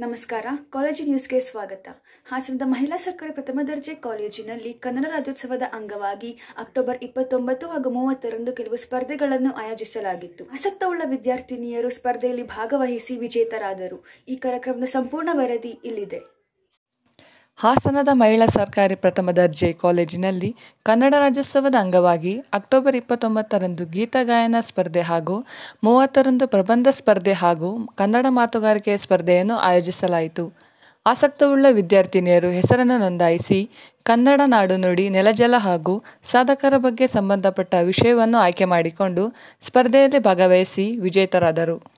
ನಮಸ್ಕಾರ ಕಾಲೇಜು ನ್ಯೂಸ್ಗೆ ಸ್ವಾಗತ ಹಾಸನದ ಮಹಿಳಾ ಸರ್ಕಾರಿ ಪ್ರಥಮ ದರ್ಜೆ ಕಾಲೇಜಿನಲ್ಲಿ ಕನ್ನಡ ರಾಜ್ಯೋತ್ಸವದ ಅಂಗವಾಗಿ ಅಕ್ಟೋಬರ್ ಇಪ್ಪತ್ತೊಂಬತ್ತು ಹಾಗೂ ಮೂವತ್ತರಂದು ಕೆಲವು ಸ್ಪರ್ಧೆಗಳನ್ನು ಆಯೋಜಿಸಲಾಗಿತ್ತು ಆಸಕ್ತವುಳ್ಳ ವಿದ್ಯಾರ್ಥಿನಿಯರು ಸ್ಪರ್ಧೆಯಲ್ಲಿ ಭಾಗವಹಿಸಿ ವಿಜೇತರಾದರು ಈ ಕಾರ್ಯಕ್ರಮದ ಸಂಪೂರ್ಣ ವರದಿ ಇಲ್ಲಿದೆ ಹಾಸನದ ಮಹಿಳಾ ಸರ್ಕಾರಿ ಪ್ರಥಮ ದರ್ಜೆ ಕಾಲೇಜಿನಲ್ಲಿ ಕನ್ನಡ ರಾಜ್ಯೋತ್ಸವದ ಅಂಗವಾಗಿ ಅಕ್ಟೋಬರ್ ಇಪ್ಪತ್ತೊಂಬತ್ತರಂದು ಗೀತಗಾಯನ ಸ್ಪರ್ಧೆ ಹಾಗೂ ಮೂವತ್ತರಂದು ಪ್ರಬಂಧ ಸ್ಪರ್ಧೆ ಹಾಗೂ ಕನ್ನಡ ಮಾತುಗಾರಿಕೆ ಸ್ಪರ್ಧೆಯನ್ನು ಆಯೋಜಿಸಲಾಯಿತು ಆಸಕ್ತವುಳ್ಳ ವಿದ್ಯಾರ್ಥಿನಿಯರು ಹೆಸರನ್ನು ನೋಂದಾಯಿಸಿ ಕನ್ನಡ ನಾಡು ನುಡಿ ನೆಲಜಲ ಹಾಗೂ ಸಾಧಕರ ಬಗ್ಗೆ ಸಂಬಂಧಪಟ್ಟ ವಿಷಯವನ್ನು ಆಯ್ಕೆ ಮಾಡಿಕೊಂಡು ಸ್ಪರ್ಧೆಯಲ್ಲಿ ಭಾಗವಹಿಸಿ ವಿಜೇತರಾದರು